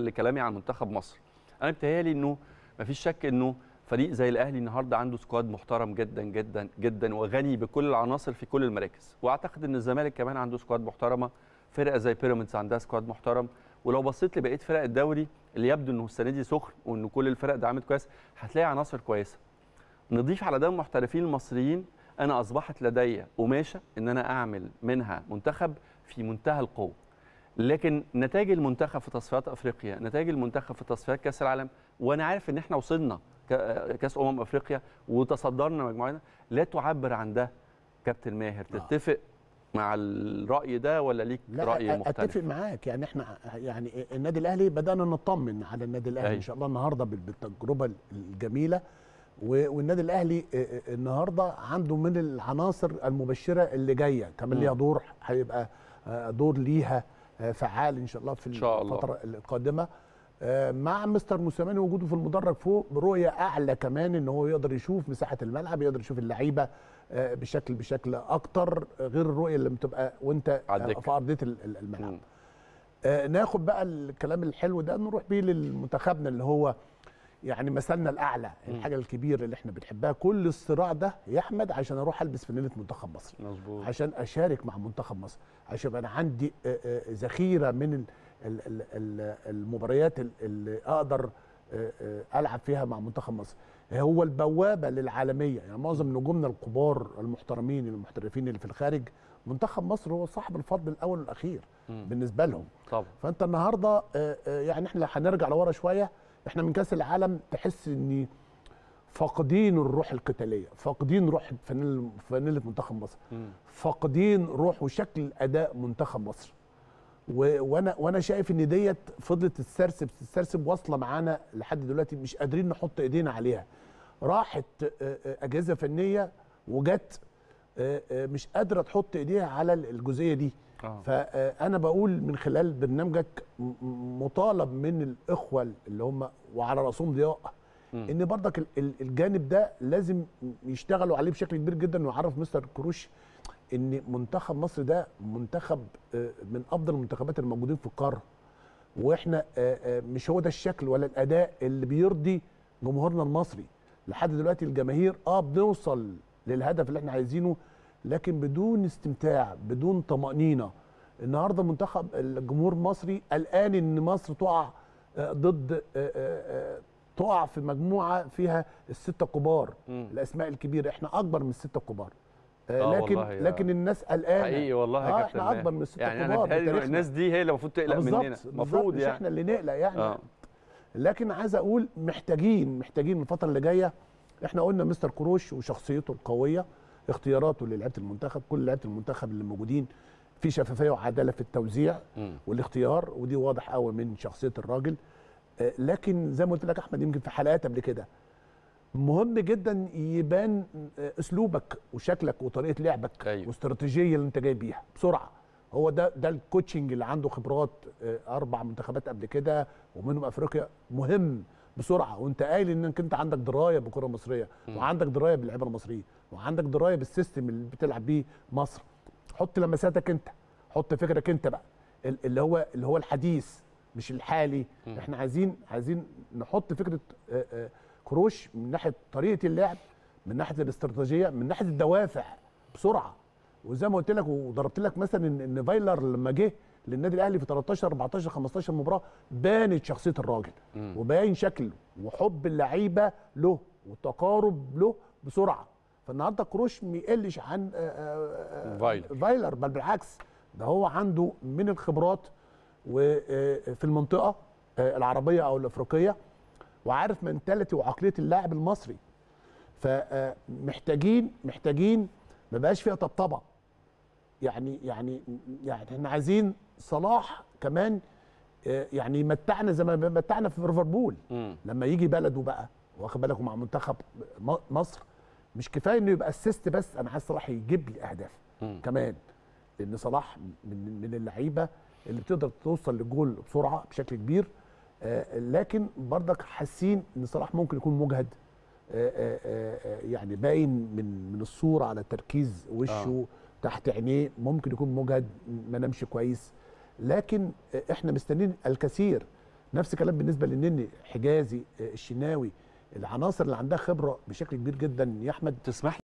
لكلامي عن منتخب مصر انا بتهيالي انه مفيش شك انه فريق زي الاهلي النهارده عنده سكواد محترم جدا جدا جدا وغني بكل العناصر في كل المراكز واعتقد ان الزمالك كمان عنده سكواد محترمه فرقه زي بيراميدز عندها سكواد محترم ولو بصيت لبقيه فرق الدوري اللي يبدو انه السنه دي سخن وان كل الفرق دعمت كويس هتلاقي عناصر كويسه نضيف على ده المحترفين المصريين انا اصبحت لدي قماشه ان انا اعمل منها منتخب في منتهى القوه لكن نتائج المنتخب في تصفيات افريقيا نتائج المنتخب في تصفيات كاس العالم وانا عارف ان احنا وصلنا ك- كاس امم افريقيا وتصدرنا مجموعتنا لا تعبر عن ده كابتن ماهر آه. تتفق مع الراي ده ولا ليك لا راي أ- مختلف اتفق معاك يعني احنا يعني النادي الاهلي بدانا نطمن على النادي الاهلي أيوة. ان شاء الله النهارده بال- بالتجربه الجميله و- والنادي الاهلي اه، اه، النهارده عنده من العناصر المبشره اللي جايه كمان مم. ليها دور هيبقى اه، دور ليها اه، فعال ان شاء الله في إن شاء الله. الفتره القادمه اه، مع مستر موسيماني وجوده في المدرج فوق برؤيه اعلى كمان ان هو يقدر يشوف مساحه الملعب يقدر يشوف اللعيبه اه، بشكل بشكل اكتر غير الرؤيه اللي بتبقى وانت على اه، الدكة. في ارضيه ال- ال- الملعب مم. آه، ناخد بقى الكلام الحلو ده نروح بيه للمنتخبنا اللي هو يعني مثلنا الاعلى الحاجه الكبيره اللي احنا بنحبها كل الصراع ده يا احمد عشان اروح البس فانيله منتخب مصر مظبوط عشان اشارك مع منتخب مصر عشان يبقى انا عندي آه، آه، ذخيره من ال- ال- ال- ال- المباريات ال- اللي اقدر آه، آه، العب فيها مع منتخب مصر هو البوابه للعالميه يعني معظم نجومنا الكبار المحترمين المحترفين اللي في الخارج منتخب مصر هو صاحب الفضل الاول والاخير مم. بالنسبه لهم طبعا فانت النهارده آه، آه، يعني احنا هنرجع لورا شويه احنا من كاس العالم تحس ان فاقدين الروح القتاليه فاقدين روح فانيل- فانيله منتخب مصر مم. فاقدين روح وشكل اداء منتخب مصر و- وانا وانا شايف ان ديت فضلت تتسرسب تتسرسب واصله معانا لحد دلوقتي مش قادرين نحط ايدينا عليها راحت آه، آه، اجهزه فنيه وجت آه، آه، مش قادره تحط ايديها على الجزئيه دي آه. فانا بقول من خلال برنامجك م- م- مطالب من الاخوه اللي هم وعلى راسهم ضياء مم. ان برضك ال- ال- الجانب ده لازم يشتغلوا عليه بشكل كبير جدا ويعرف مستر كروش ان منتخب مصر ده منتخب آه، من افضل المنتخبات الموجودين في القاره واحنا آه، آه، مش هو ده الشكل ولا الاداء اللي بيرضي جمهورنا المصري لحد دلوقتي الجماهير اه بنوصل للهدف اللي احنا عايزينه لكن بدون استمتاع بدون طمأنينة النهارده منتخب الجمهور المصري قلقان ان مصر تقع آه، ضد آه، آه، آه، تقع في مجموعه فيها السته الكبار مم. الاسماء الكبيره احنا اكبر من السته الكبار آه، آه لكن والله يا- لكن الناس قلقانه حقيقي والله يا اه كابتن احنا اكبر ماهر. من السته يعني الكبار انا بتهيألي إنه بتاريخنا. الناس دي هي اللي المفروض تقلق آه، بالظبط، مننا بالظبط، المفروض مش يعني احنا اللي نقلق يعني اه لكن عايز اقول محتاجين محتاجين الفتره اللي جايه احنا قلنا مستر كروش وشخصيته القويه اختياراته للعيبه المنتخب كل لعيبه المنتخب اللي موجودين في شفافيه وعداله في التوزيع مم. والاختيار ودي واضح قوي من شخصيه الراجل آه، لكن زي ما قلت لك يا احمد يمكن في حلقات قبل كده مهم جدا يبان آه، اسلوبك وشكلك وطريقه لعبك أيوة. والاستراتيجيه اللي انت جاي بيها بسرعه هو ده ده الكوتشنج اللي عنده خبرات آه، اربع منتخبات قبل كده ومنهم افريقيا مهم بسرعه وانت قايل انك انت عندك درايه بالكره المصريه وعندك درايه باللعيبه المصريين وعندك درايه بالسيستم اللي بتلعب بيه مصر حط لمساتك انت حط فكرك انت بقى ال- اللي هو اللي هو الحديث مش الحالي احنا عايزين عايزين نحط فكره آه، آه، كروش من ناحيه طريقه اللعب من ناحيه الاستراتيجيه من ناحيه الدوافع بسرعه وزي ما قلت لك وضربت لك مثلا ان إن فايلر لما جه للنادي الاهلي في 13 14 15 مباراه بانت شخصيه الراجل وباين شكله وحب اللعيبه له وتقارب له بسرعه فالنهارده كروش ما يقلش عن آه، آه، آه، فايلر. فايلر بل بالعكس ده هو عنده من الخبرات وفي المنطقه آه، العربيه او الافريقيه وعارف منتاليتي وعقليه اللاعب المصري فمحتاجين محتاجين ما بقاش فيها طبطبه يعني يعني يعني احنا عايزين صلاح كمان آه، يعني يمتعنا زي ما متعنا في ليفربول مم. لما يجي بلده بقى واخد بالك مع منتخب م- مصر مش كفايه انه يبقى اسيست بس انا عايز صلاح يجيب لي اهداف مم. كمان لان صلاح من من اللعيبه اللي بتقدر توصل للجول بسرعه بشكل كبير آه، لكن برضك حاسين ان صلاح ممكن يكون مجهد آه، آه، آه، يعني باين من من الصوره على تركيز وشه تحت عينيه ممكن يكون مجهد ما نامش كويس لكن آه، احنا مستنيين الكثير نفس الكلام بالنسبه للنني حجازي آه، الشناوي العناصر اللي عندها خبره بشكل كبير جدا يا احمد تسمح